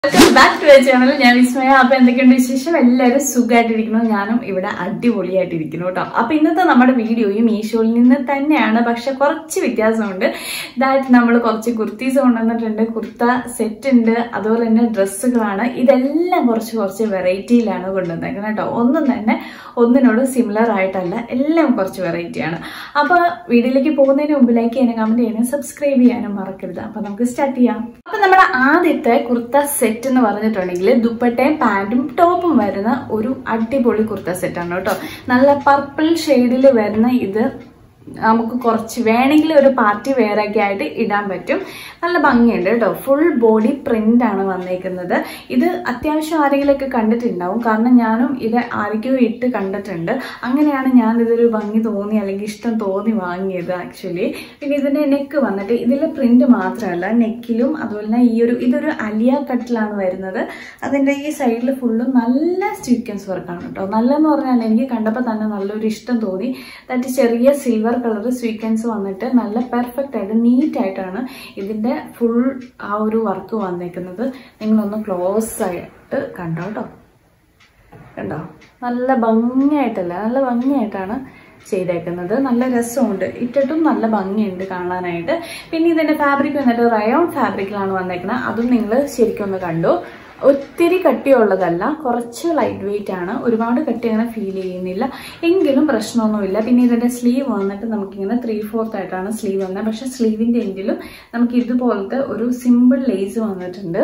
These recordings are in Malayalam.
വെൽക്കം ബാക്ക് ടു ചാനൽ ഞാൻ വിസ്മയ അപ്പൊ എന്തൊക്കെയുണ്ട് വിശേഷം എല്ലാവരും സുഖമായിട്ടിരിക്കുന്നു ഞാനും ഇവിടെ അടിപൊളിയായിട്ടിരിക്കുന്നു കേട്ടോ അപ്പൊ ഇന്നത്തെ നമ്മുടെ വീഡിയോയും മീഷോയിൽ നിന്ന് തന്നെയാണ് പക്ഷെ കുറച്ച് വ്യത്യാസമുണ്ട് ഇതായിട്ട് നമ്മൾ കുറച്ച് കുർത്തീസ് കൊണ്ടുവന്നിട്ടുണ്ട് കുർത്ത സെറ്റ് ഉണ്ട് അതുപോലെ തന്നെ ഡ്രസ്സുകളാണ് ഇതെല്ലാം കുറച്ച് കുറച്ച് വെറൈറ്റിയിലാണ് കൊണ്ടുവന്നേക്കുന്നത് കേട്ടോ ഒന്നും തന്നെ ഒന്നിനോട് സിമിലർ ആയിട്ടല്ല എല്ലാം കുറച്ച് വെറൈറ്റിയാണ് അപ്പൊ വീഡിയോയിലേക്ക് പോകുന്നതിന് മുമ്പ് ലൈക്ക് ചെയ്യാനും കമന്റ് ചെയ്യാനും സബ്സ്ക്രൈബ് ചെയ്യാനും മറക്കരുത് അപ്പൊ നമുക്ക് സ്റ്റാർട്ട് ചെയ്യാം അപ്പൊ നമ്മുടെ ആദ്യത്തെ കുർത്ത സെറ്റ് എന്ന് പറഞ്ഞിട്ടുണ്ടെങ്കിൽ ദുപ്പട്ടയും പാന്റും ടോപ്പും വരുന്ന ഒരു അടിപൊളി കുർത്ത സെറ്റാണ് കേട്ടോ നല്ല പർപ്പിൾ ഷെയ്ഡിൽ വരുന്ന ഇത് നമുക്ക് കുറച്ച് വേണമെങ്കിൽ ഒരു പാർട്ടി വെയറൊക്കെ ആയിട്ട് ഇടാൻ പറ്റും നല്ല ഭംഗിയുണ്ട് കേട്ടോ ഫുൾ ബോഡി പ്രിന്റ് ആണ് വന്നേക്കുന്നത് ഇത് അത്യാവശ്യം ആരെങ്കിലുമൊക്കെ കണ്ടിട്ടുണ്ടാവും കാരണം ഞാനും ഇത് ആർക്കോ ഇട്ട് കണ്ടിട്ടുണ്ട് അങ്ങനെയാണ് ഞാൻ ഇതൊരു ഭംഗി തോന്നി അല്ലെങ്കിൽ ഇഷ്ടം തോന്നി വാങ്ങിയത് ആക്ച്വലി പിന്നെ ഇതിന്റെ നെക്ക് വന്നിട്ട് ഇതിലെ പ്രിന്റ് മാത്രമല്ല നെക്കിലും അതുപോലെ തന്നെ ഈ ഒരു ഇതൊരു അലിയ കട്ടിലാണ് വരുന്നത് അതിന്റെ ഈ സൈഡിൽ ഫുള്ളും നല്ല സ്വീക്വൻസ് വർക്കാണ് കേട്ടോ നല്ലതെന്ന് പറഞ്ഞാൽ എനിക്ക് കണ്ടപ്പോൾ തന്നെ നല്ലൊരു ഇഷ്ടം തോന്നി ദാറ്റ് ചെറിയ സിൽവർ കളർ സ്വീക്വൻസ് വന്നിട്ട് നല്ല പെർഫെക്റ്റ് ആയിട്ട് നീറ്റ് ആയിട്ടാണ് ഇതിന്റെ ഫുൾ ആ ഒരു വർക്ക് വന്നേക്കുന്നത് നിങ്ങളൊന്ന് ക്ലോസ് ആയിട്ട് കണ്ടോ കേട്ടോ കണ്ടോ നല്ല ഭംഗിയായിട്ടല്ല നല്ല ഭംഗിയായിട്ടാണ് ചെയ്തേക്കുന്നത് നല്ല രസമുണ്ട് ഇട്ടിട്ടും നല്ല ഭംഗിയുണ്ട് കാണാനായിട്ട് പിന്നെ ഇതിന്റെ ഫാബ്രിക് വന്നിട്ട് റയോൺ ഫാബ്രിക്കിലാണ് വന്നേക്കുന്നത് അതും നിങ്ങൾ ശരിക്കും ഒന്ന് കണ്ടു ഒത്തിരി കട്ടിയുള്ളതല്ല കുറച്ച് ലൈറ്റ് വെയിറ്റ് ആണ് ഒരുപാട് കട്ടി അങ്ങനെ ഫീൽ ചെയ്യുന്നില്ല എങ്കിലും പ്രശ്നമൊന്നുമില്ല പിന്നെ ഇതിന്റെ സ്ലീവ് വന്നിട്ട് നമുക്കിങ്ങനെ ത്രീ ഫോർത്ത് ആയിട്ടാണ് സ്ലീവ് വന്നത് പക്ഷെ സ്ലീവിന്റെ എൻഡിലും നമുക്ക് ഇതുപോലത്തെ ഒരു സിമ്പിൾ ലേസ് വന്നിട്ടുണ്ട്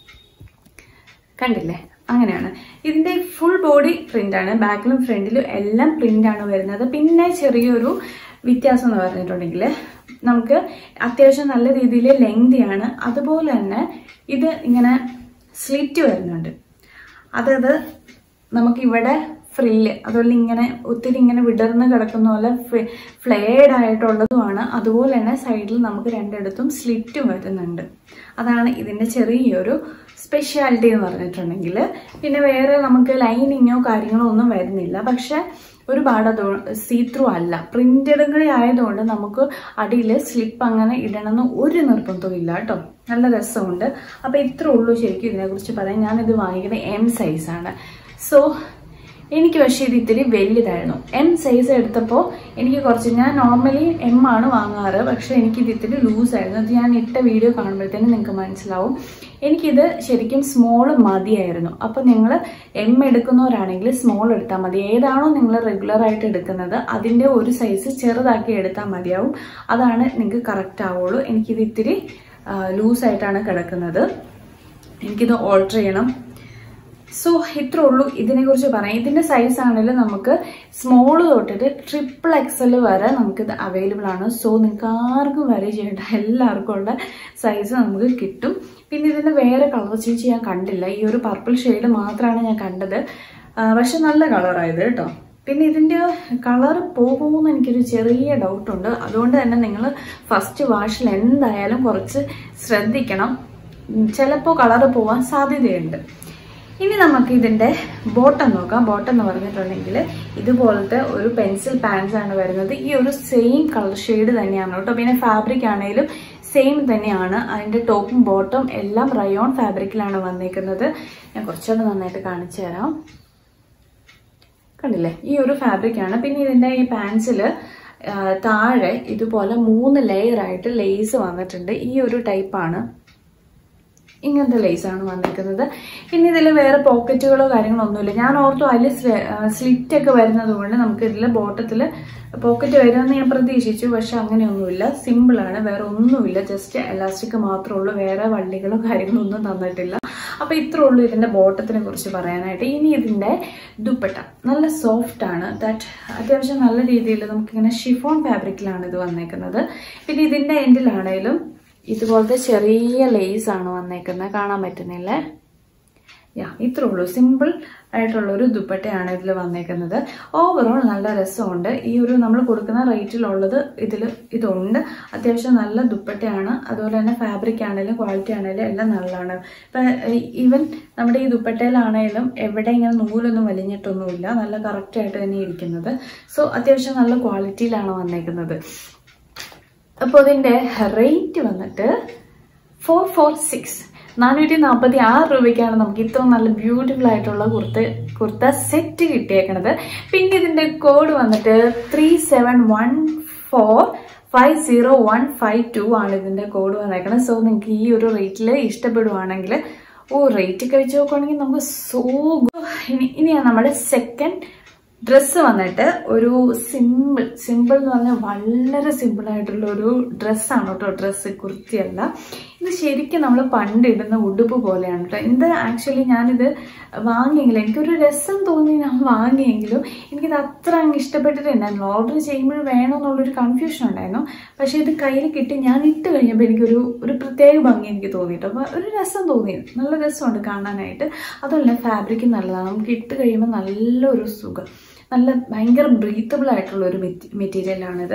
കണ്ടില്ലേ അങ്ങനെയാണ് ഇതിന്റെ ഫുൾ ബോഡി പ്രിന്റ് ആണ് ബാക്കിലും ഫ്രണ്ടിലും എല്ലാം പ്രിന്റ് ആണ് വരുന്നത് പിന്നെ ചെറിയൊരു വ്യത്യാസം എന്ന് പറഞ്ഞിട്ടുണ്ടെങ്കിൽ നമുക്ക് അത്യാവശ്യം നല്ല രീതിയിൽ ലെങ്തിയാണ് അതുപോലെ തന്നെ ഇത് ഇങ്ങനെ സ്ലിറ്റ് വരുന്നുണ്ട് അതായത് നമുക്കിവിടെ ഫ്രില്ല് അതുപോലെ ഇങ്ങനെ ഒത്തിരി ഇങ്ങനെ വിടർന്ന് കിടക്കുന്ന പോലെ ഫ്ലെയർഡ് ആയിട്ടുള്ളതുമാണ് അതുപോലെ തന്നെ സൈഡിൽ നമുക്ക് രണ്ടിടത്തും സ്ലിറ്റും വരുന്നുണ്ട് അതാണ് ഇതിന്റെ ചെറിയൊരു സ്പെഷ്യാലിറ്റി എന്ന് പറഞ്ഞിട്ടുണ്ടെങ്കിൽ പിന്നെ വേറെ നമുക്ക് ലൈനിങ്ങോ കാര്യങ്ങളോ ഒന്നും വരുന്നില്ല പക്ഷെ ഒരുപാട് അത് സീത്രൂ അല്ല പ്രിന്റഡും കൂടി ആയതുകൊണ്ട് നമുക്ക് അടിയിൽ സ്ലിപ്പ് അങ്ങനെ ഇടണമെന്ന് ഒരു നിർബന്ധവും ഇല്ല കേട്ടോ നല്ല രസമുണ്ട് അപ്പൊ ഇത്ര ഉള്ളൂ ശരിക്കും ഇതിനെക്കുറിച്ച് പറയാൻ ഞാനിത് വാങ്ങിക്കുന്നത് എം സൈസാണ് സോ എനിക്ക് പക്ഷേ ഇത് ഇത്തിരി വലുതായിരുന്നു എം സൈസ് എടുത്തപ്പോൾ എനിക്ക് കുറച്ച് ഞാൻ നോർമലി എം ആണ് വാങ്ങാറ് പക്ഷെ എനിക്കിത് ഇത്തിരി ലൂസായിരുന്നു അത് ഞാൻ ഇട്ട വീഡിയോ കാണുമ്പോഴത്തേനും നിങ്ങൾക്ക് മനസ്സിലാവും എനിക്കിത് ശരിക്കും സ്മോൾ മതിയായിരുന്നു അപ്പോൾ നിങ്ങൾ എം എടുക്കുന്നവരാണെങ്കിൽ സ്മോൾ എടുത്താൽ മതി ഏതാണോ നിങ്ങൾ റെഗുലർ ആയിട്ട് എടുക്കുന്നത് അതിൻ്റെ ഒരു സൈസ് ചെറുതാക്കി എടുത്താൽ മതിയാവും അതാണ് നിങ്ങൾക്ക് കറക്റ്റ് ആവുള്ളൂ എനിക്കിത് ഇത്തിരി ലൂസായിട്ടാണ് കിടക്കുന്നത് എനിക്കിത് ഓൾട്ടർ ചെയ്യണം സോ ഇത്രേ ഉള്ളൂ ഇതിനെ കുറിച്ച് പറയാം ഇതിന്റെ സൈസ് ആണെങ്കിലും നമുക്ക് സ്മോൾ തൊട്ടിട്ട് ട്രിപ്പിൾ എക്സൽ വരെ നമുക്കിത് അവൈലബിൾ ആണ് സോ നിങ്ങൾക്ക് ആർക്കും വരെ ചെയ്യേണ്ട എല്ലാവർക്കും ഉള്ള സൈസ് നമുക്ക് കിട്ടും പിന്നെ ഇതിന്റെ വേറെ കളർ ചേഞ്ച് ഞാൻ കണ്ടില്ല ഈ ഒരു പർപ്പിൾ ഷെയ്ഡ് മാത്രമാണ് ഞാൻ കണ്ടത് പക്ഷെ നല്ല കളറായത് കേട്ടോ പിന്നെ ഇതിൻ്റെ കളർ പോകുമെന്ന് എനിക്കൊരു ചെറിയ ഡൗട്ടുണ്ട് അതുകൊണ്ട് തന്നെ നിങ്ങൾ ഫസ്റ്റ് വാഷിൽ എന്തായാലും കുറച്ച് ശ്രദ്ധിക്കണം ചിലപ്പോൾ കളർ പോവാൻ സാധ്യതയുണ്ട് ഇനി നമുക്ക് ഇതിന്റെ ബോട്ടം നോക്കാം ബോട്ടം എന്ന് പറഞ്ഞിട്ടുണ്ടെങ്കിൽ ഇതുപോലത്തെ ഒരു പെൻസിൽ പാൻസ് ആണ് വരുന്നത് ഈ ഒരു സെയിം കളർ ഷെയ്ഡ് തന്നെയാണ് കേട്ടോ പിന്നെ ഫാബ്രിക് ആണെങ്കിലും സെയിം തന്നെയാണ് അതിന്റെ ടോപ്പും ബോട്ടം എല്ലാം റയോൺ ഫാബ്രിക്കിലാണ് വന്നേക്കുന്നത് ഞാൻ കുറച്ചുകൂടെ നന്നായിട്ട് കാണിച്ചു തരാം കണ്ടില്ലേ ഈ ഒരു ഫാബ്രിക് ആണ് പിന്നെ ഇതിന്റെ ഈ പാൻസിൽ താഴെ ഇതുപോലെ മൂന്ന് ലെയർ ആയിട്ട് ലേസ് വന്നിട്ടുണ്ട് ഈ ഒരു ടൈപ്പാണ് ഇങ്ങനത്തെ ലേസാണ് വന്നിരിക്കുന്നത് പിന്നെ ഇതിൽ വേറെ പോക്കറ്റുകളോ കാര്യങ്ങളോ ഒന്നുമില്ല ഞാൻ ഓർത്തു അതിൽ സ്ലിറ്റ് ഒക്കെ വരുന്നത് കൊണ്ട് നമുക്ക് ഇതിൽ ബോട്ടത്തിൽ പോക്കറ്റ് വരുമെന്ന് ഞാൻ പ്രതീക്ഷിച്ചു പക്ഷെ അങ്ങനെയൊന്നുമില്ല സിമ്പിളാണ് വേറെ ഒന്നുമില്ല ജസ്റ്റ് എലാസ്റ്റിക് മാത്രമേ ഉള്ളൂ വേറെ വള്ളികളോ കാര്യങ്ങളോ ഒന്നും തന്നിട്ടില്ല അപ്പൊ ഇത്രേ ഉള്ളൂ ഇതിന്റെ ബോട്ടത്തിനെ കുറിച്ച് പറയാനായിട്ട് ഇനി ഇതിന്റെ ദുപ്പട്ട നല്ല സോഫ്റ്റ് ആണ് ദാറ്റ് അത്യാവശ്യം നല്ല രീതിയിൽ നമുക്കിങ്ങനെ ഷിഫോൺ ഫാബ്രിക്കിലാണ് ഇത് വന്നേക്കുന്നത് പിന്നെ ഇതിന്റെ എൻഡിലാണേലും ഇതുപോലത്തെ ചെറിയ ലേസ് ആണ് വന്നേക്കുന്നത് കാണാൻ പറ്റുന്നില്ലേ യാ ഇത്രേ ഉള്ളൂ സിമ്പിൾ ആയിട്ടുള്ള ഒരു ദുപ്പട്ടയാണ് ഇതിൽ വന്നേക്കുന്നത് ഓവറോൾ നല്ല രസമുണ്ട് ഈ ഒരു നമ്മൾ കൊടുക്കുന്ന റേറ്റിലുള്ളത് ഇതിൽ ഇതുണ്ട് അത്യാവശ്യം നല്ല ദുപ്പട്ടയാണ് അതുപോലെ തന്നെ ഫാബ്രിക് ആണെങ്കിലും ക്വാളിറ്റി ആണെങ്കിലും എല്ലാം നല്ലതാണ് ഇപ്പം ഈവൻ നമ്മുടെ ഈ ദുപ്പട്ടയിലാണെങ്കിലും എവിടെ ഇങ്ങനെ നൂലൊന്നും വലിഞ്ഞിട്ടൊന്നുമില്ല നല്ല കറക്റ്റ് ആയിട്ട് തന്നെ ഇരിക്കുന്നത് സോ അത്യാവശ്യം നല്ല ക്വാളിറ്റിയിലാണ് വന്നേക്കുന്നത് അപ്പോൾ ഇതിൻ്റെ റേറ്റ് വന്നിട്ട് ഫോർ ഫോർ സിക്സ് നാനൂറ്റി നാൽപ്പത്തി ആറ് രൂപയ്ക്കാണ് നമുക്ക് ഇത്രയും നല്ല ബ്യൂട്ടിഫുൾ ആയിട്ടുള്ള കുർത്ത കുർത്ത സെറ്റ് കിട്ടിയേക്കണത് പിന്നെ ഇതിന്റെ കോഡ് വന്നിട്ട് three seven one four five zero one five two ആണ് ഇതിന്റെ കോഡ് വന്നേക്കുന്നത് സോ നിങ്ങൾക്ക് ഈ ഒരു റേറ്റിൽ ഇഷ്ടപ്പെടുവാണെങ്കിൽ ഓ റേറ്റ് ഒക്കെ വെച്ച് നോക്കുവാണെങ്കിൽ നമുക്ക് സോ ഇനി ഇനിയാണ് നമ്മുടെ സെക്കൻഡ് ഡ്രസ്സ് വന്നിട്ട് ഒരു സിമ്പിൾ സിമ്പിൾ എന്ന് പറഞ്ഞാൽ വളരെ സിമ്പിൾ ആയിട്ടുള്ള ഒരു ഡ്രസ്സാണ് കേട്ടോ ഡ്രസ്സ് കുർത്തിയല്ല ഇത് ശരിക്കും നമ്മൾ പണ്ട് ഇടുന്ന ഉടുപ്പ് പോലെയാണ് കേട്ടോ ഇത് ആക്ച്വലി ഞാനിത് വാങ്ങിയെങ്കിലും എനിക്കൊരു രസം തോന്നി ഞാൻ വാങ്ങിയെങ്കിലും എനിക്കിത് അത്ര അങ്ങ് ഇഷ്ടപ്പെട്ടിട്ടുണ്ടായിരുന്നു ഓർഡർ ചെയ്യുമ്പോൾ വേണമെന്നുള്ളൊരു കൺഫ്യൂഷൻ ഉണ്ടായിരുന്നു പക്ഷേ ഇത് കയ്യിൽ കിട്ടി ഞാൻ ഇട്ട് കഴിഞ്ഞപ്പോൾ എനിക്കൊരു ഒരു പ്രത്യേക ഭംഗി എനിക്ക് തോന്നിയിട്ട് അപ്പോൾ ഒരു രസം തോന്നി നല്ല രസമുണ്ട് കാണാനായിട്ട് അതുമല്ല ഫാബ്രിക് നല്ലതാണ് നമുക്ക് ഇട്ട് കഴിയുമ്പോൾ നല്ലൊരു സുഖം നല്ല ഭയങ്കര ബ്രീത്തബിൾ ആയിട്ടുള്ള ഒരു മെറ്റീരിയലാണിത്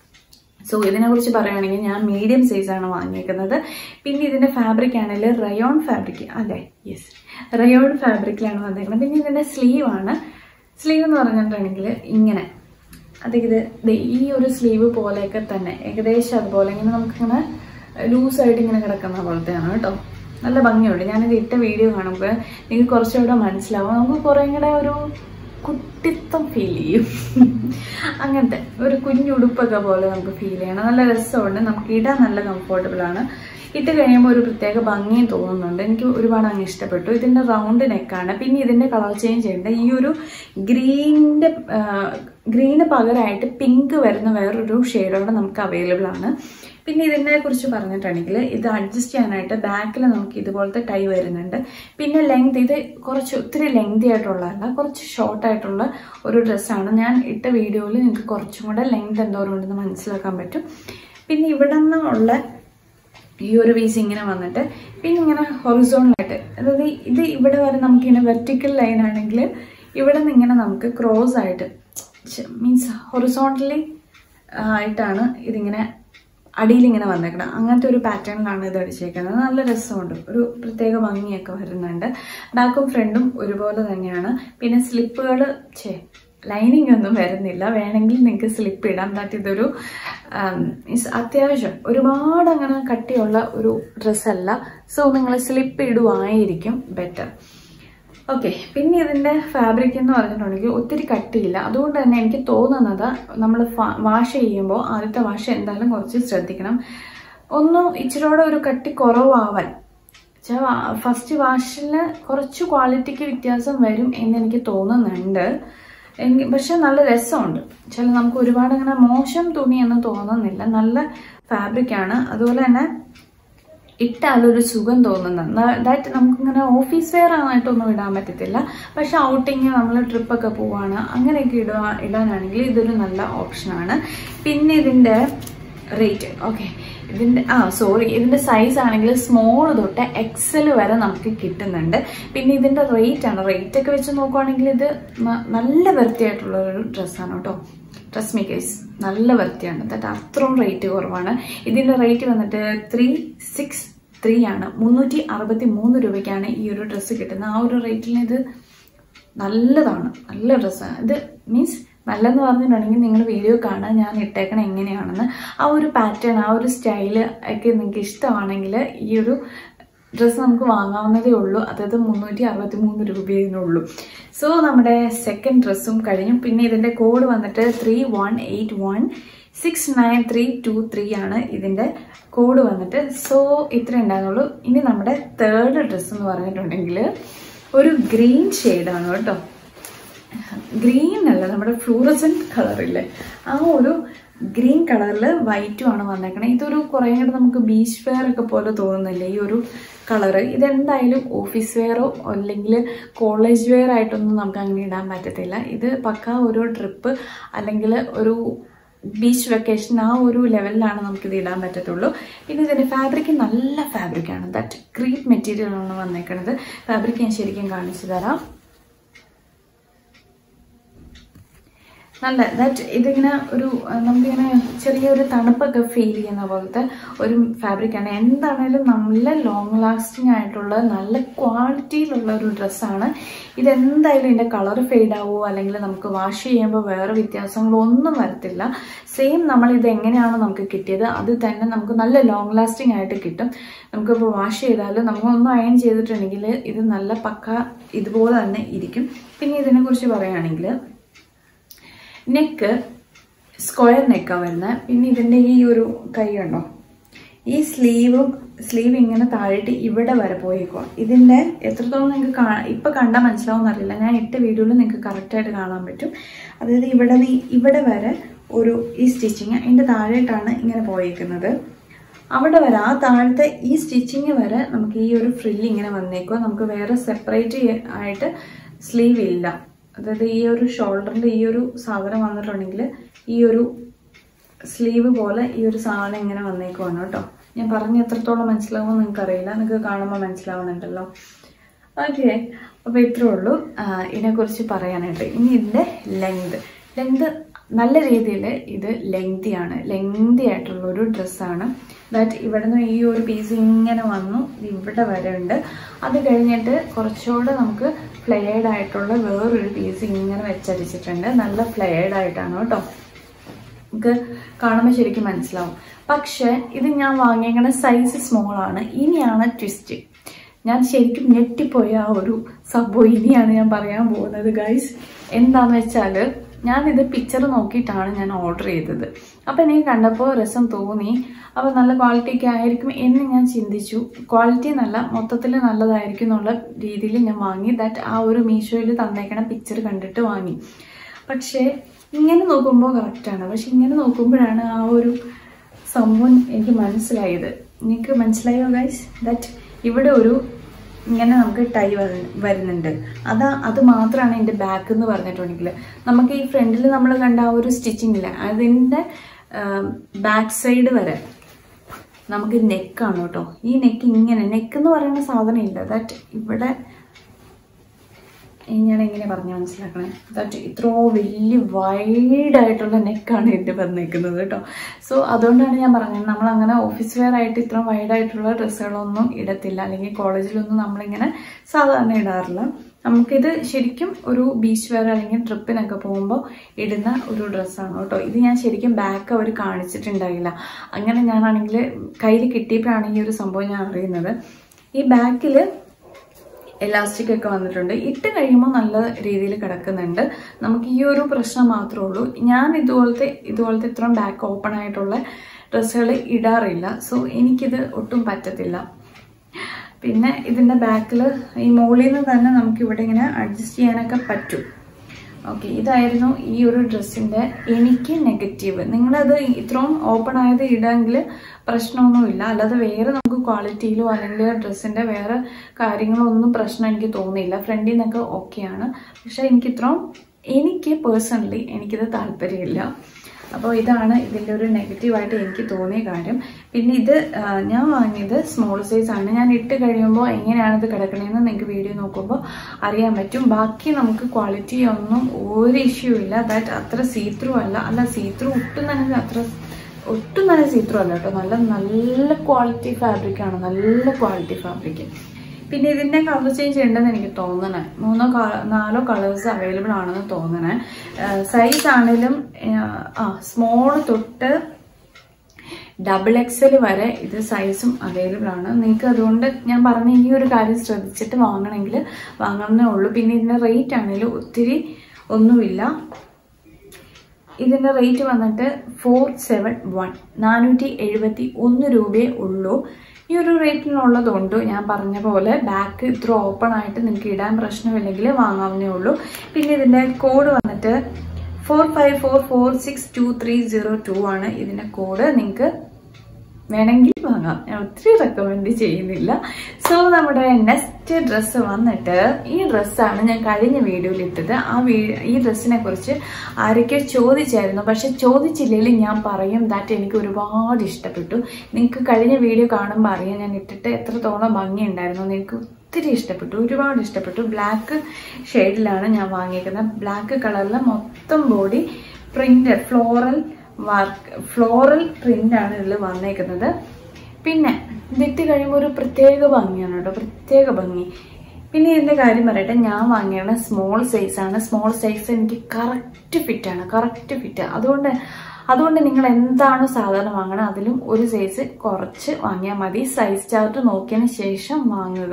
സോ ഇതിനെക്കുറിച്ച് പറയുകയാണെങ്കിൽ ഞാൻ മീഡിയം സൈസാണ് വാങ്ങിയേക്കുന്നത് പിന്നെ ഇതിൻ്റെ ഫാബ്രിക് ആണെങ്കിൽ റയോൺ ഫാബ്രിക് അല്ലേ യെസ് റയോൺ ഫാബ്രിക്കിലാണ് വന്നേക്കുന്നത് പിന്നെ ഇതിൻ്റെ സ്ലീവ് ആണ് സ്ലീവ് എന്ന് പറഞ്ഞിട്ടുണ്ടെങ്കിൽ ഇങ്ങനെ അതായത് ദേ ഈ ഒരു സ്ലീവ് പോലെയൊക്കെ തന്നെ ഏകദേശം അതുപോലെ ഇങ്ങനെ നമുക്കിങ്ങനെ ലൂസായിട്ട് ഇങ്ങനെ കിടക്കുന്ന പോലത്തെയാണ് കേട്ടോ നല്ല ഭംഗിയുണ്ട് ഞാനിത് ഇട്ട വീഡിയോ കാണുമ്പോൾ നിങ്ങൾക്ക് കുറച്ചുകൂടെ മനസ്സിലാവും നമുക്ക് കുറേ കൂടെ ഒരു കുട്ടിത്തം ഫീൽ ചെയ്യും അങ്ങനത്തെ ഒരു കുഞ്ഞുടുപ്പൊക്കെ പോലെ നമുക്ക് ഫീൽ ചെയ്യണം നല്ല രസമുണ്ട് നമുക്ക് ഇടാൻ നല്ല കംഫർട്ടബിൾ ആണ് ഇട്ട് കഴിയുമ്പോൾ ഒരു പ്രത്യേക ഭംഗിയും തോന്നുന്നുണ്ട് എനിക്ക് ഒരുപാട് അങ്ങ് ഇഷ്ടപ്പെട്ടു ഇതിന്റെ റൗണ്ട് നെക്കാണ് പിന്നെ ഇതിന്റെ കളർ ചേഞ്ച് ചെയ്യേണ്ട ഈ ഒരു ഗ്രീനിന്റെ ഗ്രീന് പകരമായിട്ട് പിങ്ക് വരുന്ന വേറൊരു ഷെയ്ഡോടെ നമുക്ക് അവൈലബിൾ ആണ് പിന്നെ ഇതിനെ കുറിച്ച് പറഞ്ഞിട്ടുണ്ടെങ്കിൽ ഇത് അഡ്ജസ്റ്റ് ചെയ്യാനായിട്ട് ബാക്കിൽ നമുക്ക് ഇതുപോലത്തെ ടൈ വരുന്നുണ്ട് പിന്നെ ലെങ്ത് ഇത് കുറച്ച് ഒത്തിരി ലെങ്തി ആയിട്ടുള്ളതല്ല കുറച്ച് ഷോർട്ട് ആയിട്ടുള്ള ഒരു ഡ്രസ്സാണ് ഞാൻ ഇട്ട വീഡിയോയിൽ നിങ്ങൾക്ക് കുറച്ചും കൂടെ ലെങ്ത് എന്തോരം ഉണ്ടെന്ന് മനസ്സിലാക്കാൻ പറ്റും പിന്നെ ഇവിടെ നിന്നുള്ള ഈ ഒരു പീസ് ഇങ്ങനെ വന്നിട്ട് പിന്നെ ഇങ്ങനെ ഹൊറിസോണലായിട്ട് അതായത് ഇത് ഇവിടെ വരെ നമുക്കിങ്ങനെ വെർട്ടിക്കൽ ലൈൻ ആണെങ്കിൽ ഇവിടെ നിന്ന് ഇങ്ങനെ നമുക്ക് ക്രോസ് ആയിട്ട് മീൻസ് ഹൊറിസോണ്ടലി ആയിട്ടാണ് ഇതിങ്ങനെ അടിയിൽ ഇങ്ങനെ വന്നേക്കണം അങ്ങനത്തെ ഒരു പാറ്റേണിലാണ് ഇത് അടിച്ചേക്കുന്നത് നല്ല രസമുണ്ട് ഒരു പ്രത്യേക ഭംഗിയൊക്കെ വരുന്നുണ്ട് ബാക്കും ഫ്രണ്ടും ഒരുപോലെ തന്നെയാണ് പിന്നെ സ്ലിപ്പുകൾ ചേ ലൈനിങ് ഒന്നും വരുന്നില്ല വേണമെങ്കിൽ നിങ്ങൾക്ക് സ്ലിപ്പ് ഇടാം ദാറ്റ് ഇതൊരു മീൻസ് അത്യാവശ്യം ഒരുപാട് അങ്ങനെ കട്ടിയുള്ള ഒരു ഡ്രസ്സല്ല സോ നിങ്ങൾ സ്ലിപ്പ് ഇടുവായിരിക്കും ബെറ്റർ ഓക്കെ പിന്നെ ഇതിന്റെ ഫാബ്രിക് എന്ന് പറഞ്ഞിട്ടുണ്ടെങ്കിൽ ഒത്തിരി കട്ടിയില്ല അതുകൊണ്ട് തന്നെ എനിക്ക് തോന്നുന്നത് നമ്മൾ വാഷ് ചെയ്യുമ്പോൾ ആദ്യത്തെ വാഷ് എന്തായാലും കുറച്ച് ശ്രദ്ധിക്കണം ഒന്ന് ഇച്ചിരിയോടെ ഒരു കട്ടി കുറവാവാൻ ഫസ്റ്റ് വാഷിൽ കുറച്ച് ക്വാളിറ്റിക്ക് വ്യത്യാസം വരും എന്ന് എനിക്ക് തോന്നുന്നുണ്ട് എനിക്ക് പക്ഷെ നല്ല രസമുണ്ട് ചില നമുക്ക് ഒരുപാട് അങ്ങനെ മോശം തുണിയൊന്നും തോന്നുന്നില്ല നല്ല ഫാബ്രിക് ആണ് അതുപോലെ തന്നെ ഇട്ടാലൊരു സുഖം തോന്നുന്ന ദാറ്റ് നമുക്കിങ്ങനെ ഓഫീസ് വെയർ ആയിട്ടൊന്നും ഇടാൻ പറ്റത്തില്ല പക്ഷെ ഔട്ടിങ് നമ്മൾ ട്രിപ്പൊക്കെ പോവാണ് അങ്ങനെയൊക്കെ ഇടുക ഇടാനാണെങ്കിൽ ഇതൊരു നല്ല ഓപ്ഷനാണ് പിന്നെ ഇതിൻ്റെ റേറ്റ് ഓക്കെ ഇതിൻ്റെ ആ സോറി ഇതിൻ്റെ സൈസ് ആണെങ്കിൽ സ്മോൾ തൊട്ട് എക്സൽ വരെ നമുക്ക് കിട്ടുന്നുണ്ട് പിന്നെ ഇതിൻ്റെ റേറ്റ് ആണ് റേറ്റ് ഒക്കെ വെച്ച് നോക്കുവാണെങ്കിൽ ഇത് നല്ല വൃത്തിയായിട്ടുള്ള ഒരു ഡ്രസ്സാണ് കേട്ടോ ഡ്രസ് മേക്കേഴ്സ് നല്ല വൃത്തിയാണ് ദാറ്റ് അത്രയും റേറ്റ് കുറവാണ് ഇതിൻ്റെ റേറ്റ് വന്നിട്ട് ത്രീ സിക്സ് ത്രീ ആണ് മുന്നൂറ്റി അറുപത്തി മൂന്ന് രൂപയ്ക്കാണ് ഈ ഒരു ഡ്രസ്സ് കിട്ടുന്നത് ആ ഒരു റേറ്റിൽ ഇത് നല്ലതാണ് നല്ല ഡ്രസ്സാണ് ഇത് മീൻസ് നല്ലതെന്ന് പറഞ്ഞിട്ടുണ്ടെങ്കിൽ നിങ്ങൾ വീഡിയോ കാണാൻ ഞാൻ ഇട്ടേക്കണം എങ്ങനെയാണെന്ന് ആ ഒരു പാറ്റേൺ ആ ഒരു സ്റ്റൈല് ഒക്കെ നിങ്ങൾക്ക് ഇഷ്ടമാണെങ്കിൽ ഈ ഒരു ഡ്രസ്സ് നമുക്ക് വാങ്ങാവുന്നതേ ഉള്ളൂ അതായത് മുന്നൂറ്റി അറുപത്തി മൂന്ന് രൂപയേനുള്ളൂ സോ നമ്മുടെ സെക്കൻഡ് ഡ്രസ്സും കഴിഞ്ഞു പിന്നെ ഇതിൻ്റെ കോഡ് വന്നിട്ട് three one eight one six nine three two three ആണ് ഇതിൻ്റെ കോഡ് വന്നിട്ട് സോ ഇത്ര ഉണ്ടായിരുന്നുള്ളൂ ഇനി നമ്മുടെ തേർഡ് ഡ്രസ്സ് എന്ന് പറഞ്ഞിട്ടുണ്ടെങ്കിൽ ഒരു ഗ്രീൻ ഷെയ്ഡാണ് കേട്ടോ ഗ്രീൻ അല്ല നമ്മുടെ ഫ്ലൂറസെന്റ് കളറില്ലേ ആ ഒരു ഗ്രീൻ കളറിൽ വൈറ്റും ആണ് വന്നേക്കണേ ഇതൊരു കുറേ കൂടെ നമുക്ക് ബീച്ച് വെയർ ഒക്കെ പോലെ തോന്നുന്നില്ലേ ഈ ഒരു കളറ് ഇതെന്തായാലും ഓഫീസ് വെയറോ അല്ലെങ്കിൽ കോളേജ് വെയർ ആയിട്ടൊന്നും നമുക്ക് അങ്ങനെ ഇടാൻ പറ്റത്തില്ല ഇത് പക്ക ഒരു ട്രിപ്പ് അല്ലെങ്കിൽ ഒരു ബീച്ച് വെക്കേഷൻ ആ ഒരു ലെവലിലാണ് നമുക്കിത് ഇടാൻ പറ്റത്തുള്ളൂ പിന്നെ ഇതിൻ്റെ ഫാബ്രിക് നല്ല ഫാബ്രിക്കാണ് ദാറ്റ് ക്രീപ്പ് മെറ്റീരിയൽ ആണ് വന്നേക്കുന്നത് ഫാബ്രിക് ഞാൻ ശരിക്കും കാണിച്ചു തരാം നല്ല ദാറ്റ് ഇതിങ്ങനെ ഒരു അഹ് നമുക്കിങ്ങനെ ചെറിയൊരു തണുപ്പൊക്കെ ഫീൽ ചെയ്യുന്ന പോലത്തെ ഒരു ഫാബ്രിക്കാണ് എന്താണേലും നല്ല ലോങ് ലാസ്റ്റിംഗ് ആയിട്ടുള്ള നല്ല ക്വാളിറ്റിയിലുള്ള ഒരു ഡ്രസ്സാണ് ഇതെന്തായാലും ഇതിൻ്റെ കളർ ഫെയ്ഡ് ആവുമോ അല്ലെങ്കിൽ നമുക്ക് വാഷ് ചെയ്യുമ്പോൾ വേറെ വ്യത്യാസങ്ങളോ ഒന്നും വരത്തില്ല സെയിം നമ്മൾ ഇത് എങ്ങനെയാണോ നമുക്ക് കിട്ടിയത് അത് തന്നെ നമുക്ക് നല്ല ലോങ് ലാസ്റ്റിംഗ് ആയിട്ട് കിട്ടും നമുക്കിപ്പോൾ വാഷ് ചെയ്താലും നമ്മളൊന്നും അയൺ ചെയ്തിട്ടുണ്ടെങ്കിൽ ഇത് നല്ല പക്ക ഇതുപോലെ തന്നെ ഇരിക്കും പിന്നെ ഇതിനെക്കുറിച്ച് പറയുകയാണെങ്കിൽ നെക്ക് സ്ക്വയർ നെക്കാണ് വരുന്നത് പിന്നെ ഇതിൻ്റെ ഈ ഒരു കൈ ഉണ്ടോ ഈ സ്ലീവും സ്ലീവ് ഇങ്ങനെ താഴേട്ട് ഇവിടെ വരെ പോയേക്കുക ഇതിൻ്റെ എത്രത്തോളം നിങ്ങൾക്ക് കാ ഇപ്പം കണ്ടാൽ മനസ്സിലാവും അറിയില്ല ഞാൻ ഇട്ട വീഡിയോയിൽ നിങ്ങൾക്ക് കറക്റ്റായിട്ട് കാണാൻ പറ്റും അതായത് ഇവിടെ നിന്ന് ഇവിടെ വരെ ഒരു ഈ സ്റ്റിച്ചിങ് അതിൻ്റെ താഴേട്ടാണ് ഇങ്ങനെ പോയേക്കുന്നത് അവിടെ വരെ ആ താഴത്തെ ഈ സ്റ്റിച്ചിങ് വരെ നമുക്ക് ഈ ഒരു ഫ്രില്ല് ഇങ്ങനെ വന്നേക്കുക നമുക്ക് വേറെ സെപ്പറേറ്റ് ആയിട്ട് സ്ലീവ് ഇല്ല അതായത് ഈ ഒരു ഷോൾഡറിൻ്റെ ഈ ഒരു സാധനം വന്നിട്ടുണ്ടെങ്കിൽ ഈ ഒരു സ്ലീവ് പോലെ ഈ ഒരു സാധനം ഇങ്ങനെ വന്നേക്കുവാണ് കേട്ടോ ഞാൻ പറഞ്ഞ എത്രത്തോളം മനസ്സിലാവുമെന്ന് നിങ്ങൾക്ക് അറിയില്ല നിങ്ങൾക്ക് കാണുമ്പോൾ മനസ്സിലാവുന്നുണ്ടല്ലോ ഓക്കെ അപ്പോൾ ഇത്രേ ഉള്ളൂ ആ, ഇതിനെക്കുറിച്ച് പറയാനായിട്ട് ഇനി ഇതിൻ്റെ ലെങ്ത് ലെങ്ത് നല്ല രീതിയിൽ ഇത് ലെങ്തിയാണ് ലെങ്തി ആയിട്ടുള്ള ഒരു ഡ്രസ്സാണ് ദാറ്റ് ഇവിടുന്ന് ഈ ഒരു പീസ് ഇങ്ങനെ വന്നു ഇത് ഇവിടെ വരെ ഉണ്ട് അത് കഴിഞ്ഞിട്ട് കുറച്ചുകൂടെ നമുക്ക് ഫ്ലെയർഡ് ആയിട്ടുള്ള വേറൊരു പീസ് ഇങ്ങനെ വെച്ചടിച്ചിട്ടുണ്ട് നല്ല ഫ്ലെയർഡ് ആയിട്ടാണ് കേട്ടോ നമുക്ക് കാണുമ്പോൾ ശരിക്കും മനസ്സിലാവും പക്ഷെ ഇത് ഞാൻ വാങ്ങിയേക്കണ സൈസ് സ്മോൾ ആണ് ഇനിയാണ് ട്വിസ്റ്റ് ഞാൻ ശരിക്കും ഞെട്ടിപ്പോയ ആ ഒരു സംഭവം ഇനിയാണ് ഞാൻ പറയാൻ പോകുന്നത് ഗൈസ് എന്താന്ന് വെച്ചാൽ ഞാനിത് പിക്ചർ നോക്കിയിട്ടാണ് ഞാൻ ഓർഡർ ചെയ്തത് അപ്പം എനിക്ക് കണ്ടപ്പോൾ രസം തോന്നി അപ്പോൾ നല്ല ക്വാളിറ്റി ഒക്കെ ആയിരിക്കും എന്ന് ഞാൻ ചിന്തിച്ചു ക്വാളിറ്റി നല്ല മൊത്തത്തിൽ നല്ലതായിരിക്കും എന്നുള്ള രീതിയിൽ ഞാൻ വാങ്ങി ദാറ്റ് ആ ഒരു മീഷോയിൽ തന്നേക്കണ പിക്ചർ കണ്ടിട്ട് വാങ്ങി പക്ഷേ ഇങ്ങനെ നോക്കുമ്പോൾ കറക്റ്റാണ് പക്ഷെ ഇങ്ങനെ നോക്കുമ്പോഴാണ് ആ ഒരു സംഭവം എനിക്ക് മനസ്സിലായത് എനിക്ക് മനസ്സിലായോ ഗൈസ് ദാറ്റ് ഇവിടെ ഒരു ഇങ്ങനെ നമുക്ക് ടൈ വരുന്നുണ്ട് അതാ അത് മാത്രമാണ് എൻ്റെ ബാക്ക് എന്ന് പറഞ്ഞിട്ടുണ്ടെങ്കിൽ നമുക്ക് ഈ ഫ്രണ്ടിൽ നമ്മൾ കണ്ട ആ ഒരു സ്റ്റിച്ചിങ് ഇല്ല അതിൻ്റെ ബാക്ക് സൈഡ് വരെ നമുക്ക് നെക്കാണ് കേട്ടോ ഈ നെക്ക് ഇങ്ങനെ നെക്ക് എന്ന് പറയുന്ന സാധനം ഇല്ല ദാറ്റ് ഇവിടെ ഞാൻ എങ്ങനെ പറഞ്ഞു മനസ്സിലാക്കണേ ദാറ്റ് ഇത്രോ വലിയ വൈഡ് ആയിട്ടുള്ള നെക്കാണ് എൻ്റെ വന്നേക്കുന്നത് കേട്ടോ സോ അതുകൊണ്ടാണ് ഞാൻ പറഞ്ഞത് നമ്മൾ അങ്ങനെ ഓഫീസ് വെയർ ആയിട്ട് ഇത്ര വൈഡ് ആയിട്ടുള്ള ഡ്രസ്സുകളൊന്നും ഇടത്തില്ല അല്ലെങ്കിൽ കോളേജിലൊന്നും നമ്മളിങ്ങനെ സാധാരണ ഇടാറില്ല നമുക്കിത് ശരിക്കും ഒരു ബീച്ച് വെയർ അല്ലെങ്കിൽ ട്രിപ്പിനൊക്കെ പോകുമ്പോൾ ഇടുന്ന ഒരു ഡ്രസ്സാണ് കേട്ടോ ഇത് ഞാൻ ശരിക്കും ബാക്ക് അവർ കാണിച്ചിട്ടുണ്ടായില്ല അങ്ങനെ ഞാനാണെങ്കിൽ കയ്യിൽ കിട്ടിയപ്പോഴാണ് ഈ ഒരു സംഭവം ഞാൻ അറിയുന്നത് ഈ ബാക്കിൽ എലാസ്റ്റിക് ഒക്കെ വന്നിട്ടുണ്ട് ഇട്ട് കഴിയുമ്പോൾ നല്ല രീതിയിൽ കിടക്കുന്നുണ്ട് നമുക്ക് ഈ ഒരു പ്രശ്നം മാത്രമേ ഉള്ളൂ ഞാൻ ഇതുപോലത്തെ ഇതുപോലത്തെ ഇത്രയും ബാക്ക് ഓപ്പൺ ആയിട്ടുള്ള ഡ്രസ്സുകൾ ഇടാറില്ല സോ എനിക്കിത് ഒട്ടും പറ്റത്തില്ല പിന്നെ ഇതിൻ്റെ ബാക്കിൽ ഈ മുകളിൽ നിന്ന് തന്നെ നമുക്ക് ഇവിടെ ഇങ്ങനെ അഡ്ജസ്റ്റ് ചെയ്യാനൊക്കെ പറ്റും ഓക്കെ ഇതായിരുന്നു ഈ ഒരു ഡ്രസ്സിൻ്റെ എനിക്ക് നെഗറ്റീവ് നിങ്ങളത് ഇത്രയും ഓപ്പൺ ആയത് ഇടാമെങ്കിൽ പ്രശ്നമൊന്നുമില്ല അല്ലാതെ വേറെ നമുക്ക് ക്വാളിറ്റിയിലോ അല്ലെങ്കിൽ ഡ്രസ്സിൻ്റെ വേറെ കാര്യങ്ങളോ ഒന്നും പ്രശ്നം എനിക്ക് തോന്നിയില്ല ഫ്രണ്ടിൽ നിന്നൊക്കെ ഓക്കെയാണ് പക്ഷെ എനിക്ക് ഇത്രയും എനിക്ക് പേഴ്സണലി എനിക്കിത് താല്പര്യമില്ല അപ്പോൾ ഇതാണ് ഇതിൻ്റെ ഒരു നെഗറ്റീവായിട്ട് എനിക്ക് തോന്നിയ കാര്യം പിന്നെ ഇത് ആ, ഞാൻ വാങ്ങിയത് സ്മോൾ സൈസ് ആണ് ഞാൻ ഇട്ട് കഴിയുമ്പോൾ എങ്ങനെയാണ് ഇത് കിടക്കണതെന്ന് നിങ്ങൾക്ക് വീഡിയോ നോക്കുമ്പോൾ അറിയാൻ പറ്റും ബാക്കി നമുക്ക് ക്വാളിറ്റി ഒന്നും ഒരു ഇഷ്യൂ ഇല്ല ദാറ്റ് അത്ര സീത്രൂ അല്ല അല്ല സീത്രൂ ഒട്ടും തന്നെ അത്ര ഒട്ടും തന്നെ സീത്രൂ അല്ല കേട്ടോ നല്ല നല്ല ക്വാളിറ്റി ഫാബ്രിക്കാണ് നല്ല ക്വാളിറ്റി ഫാബ്രിക് പിന്നെ ഇതിൻ്റെ കളർ ചേഞ്ച് ഉണ്ടെന്ന് എനിക്ക് തോന്നണേ മൂന്നോ ക- നാലോ കളേഴ്സ് അവൈലബിൾ ആണെന്ന് തോന്നണേ സൈസ് ആണെങ്കിലും ആ സ്മോൾ തൊട്ട് ഡബിൾ എക്സൽ വരെ ഇത് സൈസും അവൈലബിൾ ആണ് നിങ്ങൾക്ക് അതുകൊണ്ട് ഞാൻ പറഞ്ഞ ഈ ഒരു കാര്യം ശ്രദ്ധിച്ചിട്ട് വാങ്ങണമെങ്കിൽ വാങ്ങണമെന്നേ ഉള്ളൂ പിന്നെ ഇതിൻ്റെ റേറ്റ് ആണെങ്കിലും ഒത്തിരി ഒന്നുമില്ല ഇതിൻ്റെ റേറ്റ് വന്നിട്ട് ഫോർ സെവൻ വൺ നാനൂറ്റി എഴുപത്തി ഒന്ന് രൂപയേ ഉള്ളൂ ഈ ഒരു റേറ്റിനുള്ളതുകൊണ്ട് ഞാൻ പറഞ്ഞ പോലെ ബാക്ക് ഇത്ര ഓപ്പൺ ആയിട്ട് നിങ്ങൾക്ക് ഇടാൻ പ്രശ്നമില്ലെങ്കിൽ വാങ്ങാവുന്നേ ഉള്ളൂ പിന്നെ ഇതിൻ്റെ കോഡ് വന്നിട്ട് four five four four six two three zero two ആണ് ഇതിൻ്റെ കോഡ് നിങ്ങൾക്ക് വേണമെങ്കിൽ വാങ്ങാം ഞാൻ ഒത്തിരി റെക്കമെൻഡ് ചെയ്യുന്നില്ല സോ നമ്മുടെ നെക്സ്റ്റ് ഡ്രസ്സ് വന്നിട്ട് ഈ ഡ്രസ്സാണ് ഞാൻ കഴിഞ്ഞ വീഡിയോയിൽ ഇട്ടത് ആ വീ ഈ ഡ്രസ്സിനെ കുറിച്ച് ആരൊക്കെ ചോദിച്ചായിരുന്നു പക്ഷെ ചോദിച്ചില്ലെങ്കിൽ ഞാൻ പറയും ദാറ്റ് എനിക്ക് ഒരുപാട് ഇഷ്ടപ്പെട്ടു നിങ്ങൾക്ക് കഴിഞ്ഞ വീഡിയോ കാണുമ്പോൾ അറിയാം ഞാൻ ഇട്ടിട്ട് എത്രത്തോളം ഭംഗിയുണ്ടായിരുന്നു നിങ്ങൾക്ക് ഒത്തിരി ഇഷ്ടപ്പെട്ടു ഒരുപാട് ഇഷ്ടപ്പെട്ടു ബ്ലാക്ക് ഷെയ്ഡിലാണ് ഞാൻ വാങ്ങിയിരിക്കുന്നത് ബ്ലാക്ക് കളറിൽ മൊത്തം body print floral work floral print ആണ് ഇതിൽ വന്നേക്കുന്നത് പിന്നെ ഇതിട്ട് കഴിയുമ്പോൾ ഒരു പ്രത്യേക ഭംഗിയാണ് കേട്ടോ പ്രത്യേക ഭംഗി പിന്നെ ഇതിന്റെ കാര്യം പറയട്ടെ ഞാൻ വാങ്ങിയാണ് സ്മോൾ സൈസ് ആണ് സ്മോൾ സൈസ് എനിക്ക് കറക്റ്റ് ഫിറ്റ് ആണ് കറക്റ്റ് ഫിറ്റ് അതുകൊണ്ട് അതുകൊണ്ട് നിങ്ങൾ എന്താണോ സാധാരണ വാങ്ങണം അതിലും ഒരു സൈസ് കുറച്ച് വാങ്ങിയാൽ മതി സൈസ് ചാർട്ട് നോക്കിയതിന് ശേഷം വാങ്ങുക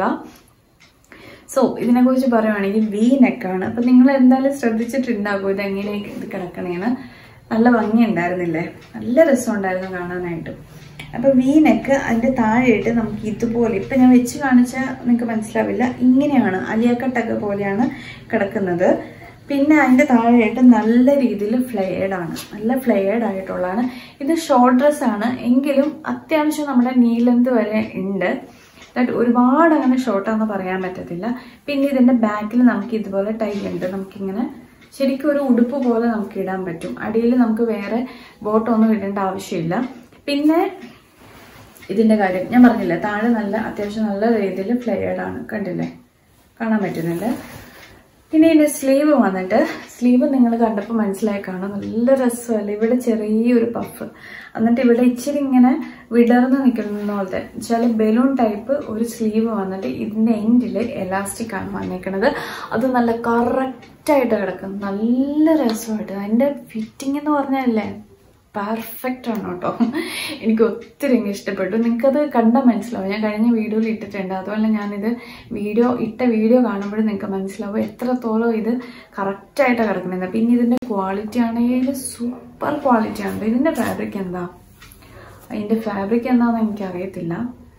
സോ ഇതിനെക്കുറിച്ച് പറയുവാണെങ്കിൽ വി നെക്കാണ് അപ്പൊ നിങ്ങൾ എന്തായാലും ശ്രദ്ധിച്ചിട്ടുണ്ടാകും ഇത് എങ്ങനെ ഇത് കിടക്കണേന്ന് നല്ല ഭംഗി ഉണ്ടായിരുന്നില്ലേ നല്ല രസമുണ്ടായിരുന്നു കാണാനായിട്ട് അപ്പൊ വി നെക്ക് അതിന്റെ താഴെയിട്ട് നമുക്ക് ഇതുപോലെ ഇപ്പൊ ഞാൻ വെച്ച് കാണിച്ച നിങ്ങൾക്ക് മനസ്സിലാവില്ല ഇങ്ങനെയാണ് അലിയക്കട്ടൊക്കെ പോലെയാണ് കിടക്കുന്നത് പിന്നെ അതിന്റെ താഴെയായിട്ട് നല്ല രീതിയിൽ ഫ്ലെയർഡ് ആണ് നല്ല ഫ്ലെയർഡ് ആയിട്ടുള്ളതാണ് ഇത് ഷോർട്ട് ഡ്രസ് ആണ് എങ്കിലും അത്യാവശ്യം നമ്മുടെ നീ ലെന്ത് വരെ ഉണ്ട് ദാറ്റ് ഒരുപാട് അങ്ങനെ ഷോർട്ടാന്ന് പറയാൻ പറ്റത്തില്ല പിന്നെ ഇതിന്റെ ബാക്കിൽ നമുക്ക് ഇതുപോലെ ടൈ ഉണ്ട് നമുക്കിങ്ങനെ ശരിക്കും ഒരു ഉടുപ്പ് പോലെ നമുക്ക് ഇടാൻ പറ്റും അടിയിൽ നമുക്ക് വേറെ ബോട്ടൊന്നും ഇടേണ്ട ആവശ്യമില്ല പിന്നെ ഇതിന്റെ കാര്യം ഞാൻ പറഞ്ഞില്ലേ താഴെ നല്ല അത്യാവശ്യം നല്ല രീതിയിൽ ഫ്ലെയർഡ് ആണ് കണ്ടില്ലേ കാണാൻ പറ്റുന്നുണ്ട് പിന്നെ ഇതിന്റെ സ്ലീവ് വന്നിട്ട് സ്ലീവ് നിങ്ങൾ കണ്ടപ്പോൾ മനസ്സിലായി കാണും നല്ല രസമല്ലേ ഇവിടെ ചെറിയൊരു പഫ് എന്നിട്ട് ഇവിടെ ഇച്ചിരി ഇങ്ങനെ വിടർന്ന് നിൽക്കുന്ന പോലത്തെ ചില ബലൂൺ ടൈപ്പ് ഒരു സ്ലീവ് വന്നിട്ട് ഇതിന്റെ എൻഡിൽ എലാസ്റ്റിക് ആണ് വന്നേക്കുന്നത് അത് നല്ല കറക്റ്റായിട്ട് കിടക്കും നല്ല രസമായിട്ട് അതിന്റെ ഫിറ്റിംഗ് എന്ന് പറഞ്ഞാലേ പെർഫെക്റ്റ് ആണ് കേട്ടോ എനിക്ക് ഒത്തിരി അങ്ങ് ഇഷ്ടപ്പെട്ടു നിങ്ങൾക്കത് കണ്ടാൽ മനസ്സിലാവും ഞാൻ കഴിഞ്ഞ വീഡിയോയിൽ ഇട്ടിട്ടുണ്ട് അതുപോലെ ഞാനിത് വീഡിയോ ഇട്ട വീഡിയോ കാണുമ്പോൾ നിങ്ങൾക്ക് മനസ്സിലാവും എത്രത്തോളം ഇത് കറക്റ്റായിട്ടാണ് കിടക്കുന്നത് പിന്നെ ഇതിൻ്റെ ക്വാളിറ്റി ആണെങ്കിൽ സൂപ്പർ ക്വാളിറ്റി ആണ് ഇതിൻ്റെ ഫാബ്രിക് എന്താ അതിൻ്റെ ഫാബ്രിക് എന്താണെന്ന് എനിക്കറിയത്തില്ല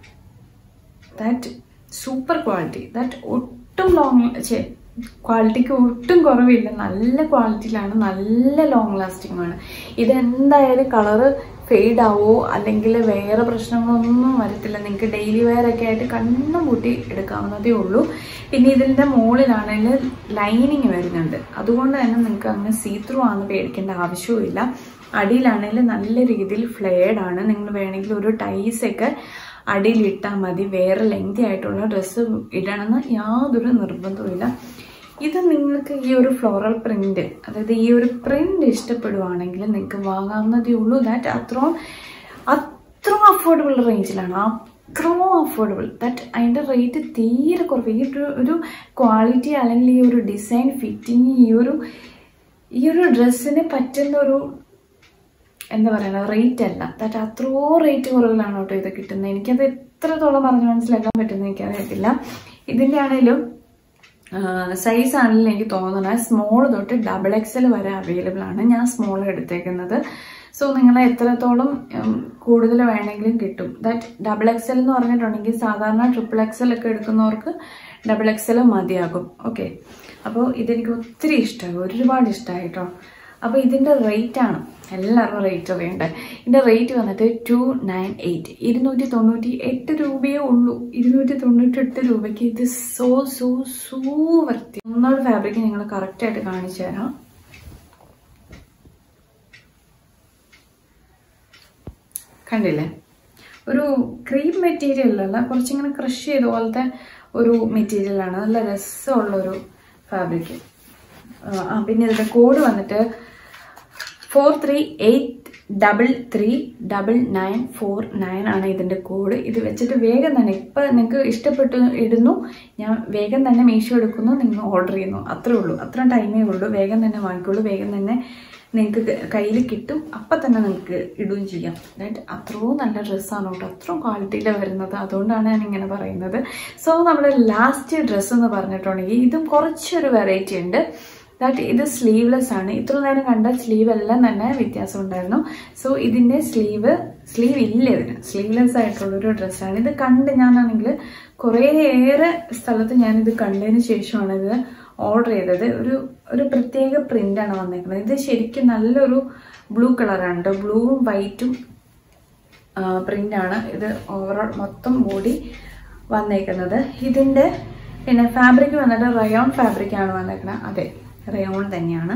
ദാറ്റ് സൂപ്പർ ക്വാളിറ്റി ദാറ്റ് ഒട്ടും ലോങ് ചേ ക്വാളിറ്റിക്ക് ഒട്ടും കുറവില്ല നല്ല ക്വാളിറ്റിയിലാണ് നല്ല ലോങ് ലാസ്റ്റിംഗ് ആണ് ഇതെന്തായാലും കളറ് ഫെയ്ഡ് ആവോ അല്ലെങ്കിൽ വേറെ പ്രശ്നങ്ങളൊന്നും വരത്തില്ല നിങ്ങൾക്ക് ഡെയിലി വെയർ ഒക്കെ ആയിട്ട് കണ്ണും പൂട്ടി എടുക്കാവുന്നതേ ഉള്ളൂ പിന്നെ ഇതിൻ്റെ മുകളിലാണെങ്കിൽ ലൈനിങ് വരുന്നുണ്ട് അതുകൊണ്ട് തന്നെ നിങ്ങൾക്ക് അങ്ങനെ സീ ത്രൂ ആണെന്ന് പേടിക്കേണ്ട ആവശ്യവുമില്ല അടിയിലാണെങ്കിൽ നല്ല രീതിയിൽ ഫ്ലെയർഡ് ആണ് നിങ്ങൾ വേണമെങ്കിൽ ഒരു ടൈസ് ഒക്കെ അടിയിലിട്ടാൽ മതി വേറെ ലെങ്തി ആയിട്ടുള്ള ഡ്രസ്സ് ഇടണമെന്ന് യാതൊരു നിർബന്ധവുമില്ല ഇത് നിങ്ങൾക്ക് ഈ ഒരു ഫ്ലോറൽ പ്രിന്റ് അതായത് ഈ ഒരു പ്രിന്റ് ഇഷ്ടപ്പെടുവാണെങ്കിൽ നിങ്ങൾക്ക് വാങ്ങാവുന്നതേ ഉള്ളൂ ദാറ്റ് അത്രയും അത്രയും അഫോർഡബിൾ റേഞ്ചിലാണ് അത്രയും അഫോർഡബിൾ ദാറ്റ് അതിൻ്റെ റേറ്റ് തീരെ കുറവ് ഈ ഒരു ഒരു ക്വാളിറ്റി അല്ലെങ്കിൽ ഈ ഒരു ഡിസൈൻ ഫിറ്റിങ് ഈ ഒരു ഈ ഒരു ഡ്രസ്സിന് പറ്റുന്ന ഒരു എന്താ പറയുക റേറ്റ് അല്ല ദാറ്റ് അത്രയോ റേറ്റ് കുറവിലാണ് കേട്ടോ ഇത് കിട്ടുന്നത് എനിക്കത് എത്രത്തോളം പറഞ്ഞ് മനസ്സിലാക്കാൻ പറ്റുമെന്ന് എനിക്കറിയത്തില്ല ഇതിൻ്റെ ആണെങ്കിലും സൈസ് ആണെങ്കിലും എനിക്ക് തോന്നുന്നത് സ്മോൾ തൊട്ട് ഡബിൾ എക്സൽ വരെ അവൈലബിൾ ആണ് ഞാൻ സ്മോൾ എടുത്തേക്കുന്നത് സോ നിങ്ങൾ എത്രത്തോളം കൂടുതൽ വേണമെങ്കിലും കിട്ടും ദാറ്റ് ഡബിൾ എക്സൽ എന്ന് പറഞ്ഞിട്ടുണ്ടെങ്കിൽ സാധാരണ ട്രിപ്പിൾ എക്സൽ ഒക്കെ എടുക്കുന്നവർക്ക് ഡബിൾ എക്സൽ മതിയാകും ഓക്കെ അപ്പോൾ ഇതെനിക്ക് ഒത്തിരി ഇഷ്ടമായി ഒരുപാട് ഇഷ്ടമായി കേട്ടോ അപ്പോൾ ഇതിൻ്റെ റേറ്റ് ആണ് എല്ലാവർക്കും റേറ്റ് അറിയണ്ടേ ഇതിൻ്റെ റേറ്റ് വന്നിട്ട് ടു നയൻ എയ്റ്റ് ഇരുന്നൂറ്റി തൊണ്ണൂറ്റി എട്ട് രൂപയേ ഉള്ളൂ ഇരുന്നൂറ്റി തൊണ്ണൂറ്റി എട്ട് രൂപയ്ക്ക് ഇത് സോ സോ സോ വൃത്തി ഒന്നോട് ഫാബ്രിക് നിങ്ങൾ കറക്റ്റായിട്ട് കാണിച്ചു തരാം കണ്ടില്ലേ ഒരു ക്രീം മെറ്റീരിയൽ അല്ല കുറച്ചിങ്ങനെ ക്രഷ് ചെയ്ത പോലത്തെ ഒരു മെറ്റീരിയലാണ് നല്ല രസമുള്ളൊരു ഫാബ്രിക് ആ പിന്നെ ഇതിൻ്റെ കോഡ് വന്നിട്ട് four three eight double three double nine four nine ആണ് ഇതിൻ്റെ കോഡ് ഇത് വെച്ചിട്ട് വേഗം തന്നെ ഇപ്പം നിങ്ങൾക്ക് ഇഷ്ടപ്പെട്ടു ഇടുന്നു ഞാൻ വേഗം തന്നെ മീഷോ എടുക്കുന്നു നിങ്ങൾ ഓർഡർ ചെയ്യുന്നു അത്രേ ഉള്ളൂ അത്ര ടൈമേ ഉള്ളൂ വേഗം തന്നെ വാങ്ങിക്കുള്ളൂ വേഗം തന്നെ നിങ്ങൾക്ക് കയ്യിൽ കിട്ടും അപ്പം തന്നെ നിങ്ങൾക്ക് ഇടുകയും ചെയ്യാം അതായത് അത്രയും നല്ല ഡ്രസ്സാണ് കേട്ടോ അത്രയും ക്വാളിറ്റിയിൽ വരുന്നത് അതുകൊണ്ടാണ് ഞാൻ ഇങ്ങനെ പറയുന്നത് സോ നമ്മുടെ ലാസ്റ്റ് ഡ്രസ്സ് എന്ന് പറഞ്ഞിട്ടുണ്ടെങ്കിൽ ഇതും കുറച്ചൊരു വെറൈറ്റി ഉണ്ട് ദാറ്റ് ഇത് സ്ലീവ്ലെസ് ആണ് ഇത്ര നേരം കണ്ട സ്ലീവ് എല്ലാം തന്നെ വ്യത്യാസം ഉണ്ടായിരുന്നു സോ ഇതിന്റെ സ്ലീവ് സ്ലീവ് ഇല്ല ഇതിന് സ്ലീവ്ലെസ് ആയിട്ടുള്ളൊരു ഡ്രസ്സാണ് ഇത് കണ്ട് ഞാനാണെങ്കിൽ കുറേയേറെ സ്ഥലത്ത് ഞാനിത് കണ്ടതിന് ശേഷമാണ് ഇത് ഓർഡർ ചെയ്തത് ഒരു ഒരു പ്രത്യേക പ്രിന്റാണ് വന്നേക്കുന്നത് ഇത് ശരിക്കും നല്ലൊരു ബ്ലൂ കളറാണ് കേട്ടോ ബ്ലൂവും വൈറ്റും പ്രിന്റാണ് ഇത് ഓവറോൾ മൊത്തം ബോഡി വന്നേക്കുന്നത് ഇതിന്റെ പിന്നെ ഫാബ്രിക് വന്നിട്ട് റയോൺ ഫാബ്രിക് ആണ് വന്നേക്കുന്നത് അതെ റയോൺ തന്നെയാണ്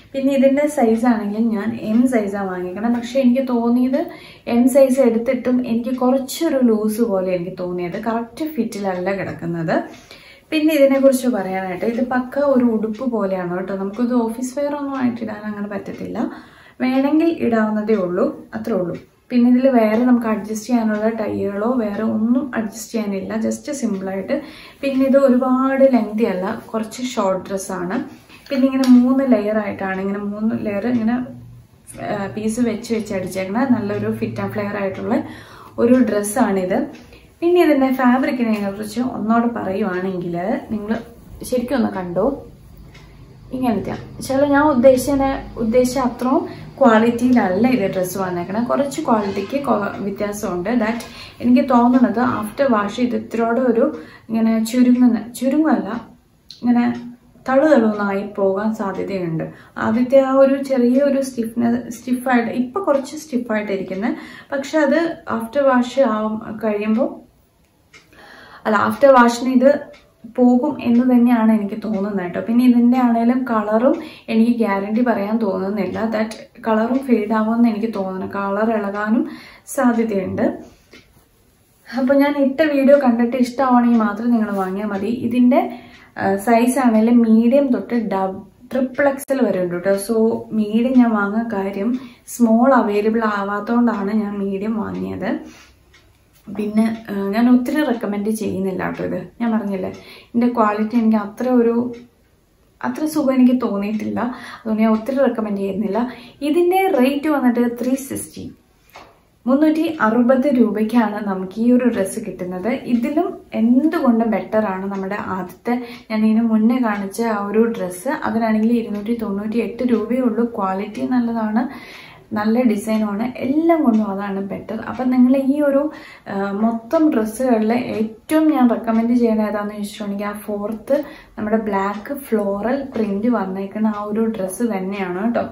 പിന്നെ ഇതിൻ്റെ സൈസ് ആണെങ്കിൽ ഞാൻ എം സൈസാണ് വാങ്ങിക്കണം പക്ഷെ എനിക്ക് തോന്നിയത് എം സൈസ് എടുത്തിട്ടും എനിക്ക് കുറച്ചൊരു ലൂസ് പോലെ എനിക്ക് തോന്നിയത് കറക്റ്റ് ഫിറ്റിലല്ല കിടക്കുന്നത് പിന്നെ ഇതിനെക്കുറിച്ച് പറയാനായിട്ട് ഇത് പക്ക ഒരു ഉടുപ്പ് പോലെയാണ് കേട്ടോ നമുക്കിത് ഓഫീസ് വെയർ ഒന്നും ആയിട്ട് ഇടാൻ അങ്ങനെ പറ്റത്തില്ല വേണമെങ്കിൽ ഇടാവുന്നതേ ഉള്ളൂ അത്രേ ഉള്ളൂ പിന്നെ ഇതിൽ വേറെ നമുക്ക് അഡ്ജസ്റ്റ് ചെയ്യാനുള്ള ടൈകളോ വേറെ ഒന്നും അഡ്ജസ്റ്റ് ചെയ്യാനില്ല ജസ്റ്റ് സിമ്പിളായിട്ട് പിന്നെ ഇത് ഒരുപാട് ലെങ്തി അല്ല കുറച്ച് ഷോർട്ട് ഡ്രസ്സാണ് പിന്നെ ഇങ്ങനെ മൂന്ന് ലെയർ ആയിട്ടാണ് ഇങ്ങനെ മൂന്ന് ലെയർ ഇങ്ങനെ പീസ് വെച്ച് വെച്ച് അടിച്ചേക്കണ നല്ലൊരു ഫിറ്റ് ആൻഡ് ഫ്ലെയർ ആയിട്ടുള്ള ഒരു ഡ്രസ്സാണിത് പിന്നെ ഇതിൻ്റെ ഫാബ്രിക്കിനെ കുറിച്ച് ഒന്നോടെ പറയുവാണെങ്കിൽ നിങ്ങൾ ശരിക്കും ഒന്ന് കണ്ടോ ഇങ്ങനത്തെ ചില ഞാൻ ഉദ്ദേശിച്ച ഉദ്ദേശിച്ച അത്രയും ക്വാളിറ്റിയിലല്ല ഇത് ഡ്രസ്സ് വന്നേക്കണം കുറച്ച് ക്വാളിറ്റിക്ക് വ്യത്യാസമുണ്ട് ദാറ്റ് എനിക്ക് തോന്നുന്നത് ആഫ്റ്റർ വാഷ് ഇത് ഇത്തിരോടെ ഒരു ഇങ്ങനെ ചുരുങ്ങുന്ന ചുരുങ്ങല്ല ഇങ്ങനെ തളു തളുന്നായി പോകാൻ സാധ്യതയുണ്ട് ആദ്യത്തെ ആ ഒരു ചെറിയ ഒരു സ്റ്റിഫ്നെസ് സ്റ്റിഫായിട്ട് ഇപ്പം കുറച്ച് സ്റ്റിഫായിട്ടിരിക്കുന്നത് പക്ഷെ അത് ആഫ്റ്റർ വാഷ് ആവും കഴിയുമ്പോൾ അല്ല ആഫ്റ്റർ വാഷിന് ഇത് പോകും എന്ന് തന്നെയാണ് എനിക്ക് തോന്നുന്നത് കേട്ടോ പിന്നെ ഇതിൻ്റെ ആണെങ്കിലും കളറും എനിക്ക് ഗ്യാരണ്ടി പറയാൻ തോന്നുന്നില്ല ദാറ്റ് കളറും ഫെയ്ഡ് ആവുമെന്ന് എനിക്ക് തോന്നുന്നു കളർ ഇളകാനും സാധ്യതയുണ്ട് അപ്പോൾ ഞാൻ ഇട്ട വീഡിയോ കണ്ടിട്ട് ഇഷ്ടമാണെങ്കിൽ മാത്രം നിങ്ങൾ വാങ്ങിയാൽ മതി ഇതിൻ്റെ സൈസ് ആണെങ്കിലും മീഡിയം തൊട്ട് ഡബ് ട്രിപ്പിൾ എക്സൽ വരെ ഉണ്ട് കേട്ടോ സോ മീഡിയം ഞാൻ വാങ്ങാൻ കാര്യം സ്മോൾ അവൈലബിൾ ആവാത്തതുകൊണ്ടാണ് ഞാൻ മീഡിയം വാങ്ങിയത് പിന്നെ ഞാൻ ഒത്തിരി റെക്കമെൻഡ് ചെയ്യുന്നില്ല കേട്ടോ ഇത് ഞാൻ പറഞ്ഞില്ലേ ഇതിൻ്റെ ക്വാളിറ്റി എനിക്ക് അത്ര ഒരു അത്ര സുഖം എനിക്ക് തോന്നിയിട്ടില്ല അതുകൊണ്ട് ഞാൻ ഒത്തിരി റെക്കമെൻഡ് ചെയ്യുന്നില്ല ഇതിൻ്റെ റേറ്റ് വന്നിട്ട് ത്രീ സിക്സ്റ്റി മുന്നൂറ്റി അറുപത് രൂപയ്ക്കാണ് നമുക്ക് ഈ ഒരു ഡ്രസ്സ് കിട്ടുന്നത് ഇതിലും എന്തുകൊണ്ടും ബെറ്റർ ആണ് നമ്മുടെ ആദ്യത്തെ ഞാൻ ഇതിന് മുന്നേ കാണിച്ച ആ ഒരു ഡ്രസ്സ് അതിനാണെങ്കിൽ ഇരുന്നൂറ്റി തൊണ്ണൂറ്റി എട്ട് രൂപയേ ഉള്ളൂ ക്വാളിറ്റി നല്ലതാണ് നല്ല ഡിസൈനുമാണ് എല്ലാം കൊണ്ടും അതാണ് ബെറ്റർ അപ്പം നിങ്ങൾ ഈ ഒരു മൊത്തം ഡ്രസ്സുകളിൽ ഏറ്റവും ഞാൻ റെക്കമെൻഡ് ചെയ്യുന്നത് ഏതാണെന്ന് ചോദിച്ചിട്ടുണ്ടെങ്കിൽ ആ ഫോർത്ത് നമ്മുടെ ബ്ലാക്ക് ഫ്ലോറൽ പ്രിന്റ് വന്നേക്കുന്ന ആ ഒരു ഡ്രസ്സ് തന്നെയാണ് കേട്ടോ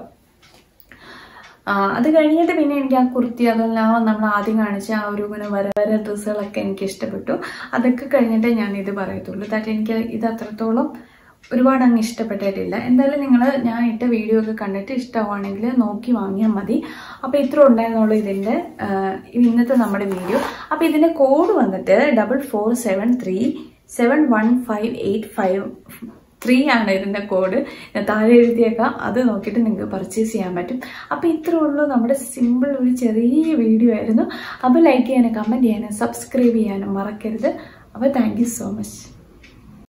അത് കഴിഞ്ഞിട്ട് പിന്നെ എനിക്ക് ആ കുർത്തി അതെല്ലാം നമ്മൾ ആദ്യം കാണിച്ച ആ ഒരു ഇങ്ങനെ വര വര ഡ്രസ്സുകളൊക്കെ എനിക്ക് ഇഷ്ടപ്പെട്ടു അതൊക്കെ കഴിഞ്ഞിട്ടേ ഞാൻ ഇത് പറയത്തുള്ളൂ ദാറ്റ് എനിക്ക് ഇത് അത്രത്തോളം ഒരുപാട് അങ്ങ് ഇഷ്ടപ്പെട്ടിട്ടില്ല എന്തായാലും നിങ്ങൾ ഞാൻ ഇട്ട വീഡിയോ ഒക്കെ കണ്ടിട്ട് ഇഷ്ടമാണെങ്കിൽ നോക്കി വാങ്ങിയാൽ മതി അപ്പോൾ ഇത്ര ഉണ്ടായിരുന്നുള്ളൂ ഇതിൻ്റെ ഇന്നത്തെ നമ്മുടെ വീഡിയോ അപ്പോൾ ഇതിൻ്റെ കോഡ് വന്നിട്ട് double four seven three seven one five eight five three ആണ് ഇതിൻ്റെ കോഡ് ഞാൻ താഴെ എഴുതിയേക്കാം അത് നോക്കിയിട്ട് നിങ്ങൾക്ക് പർച്ചേസ് ചെയ്യാൻ പറ്റും അപ്പോൾ ഇത്രേ ഉള്ളൂ നമ്മുടെ സിമ്പിൾ ഒരു ചെറിയ വീഡിയോ ആയിരുന്നു അപ്പോൾ ലൈക്ക് ചെയ്യാനും കമൻറ്റ് ചെയ്യാനും സബ്സ്ക്രൈബ് ചെയ്യാനും മറക്കരുത് അപ്പോൾ താങ്ക് സോ മച്ച്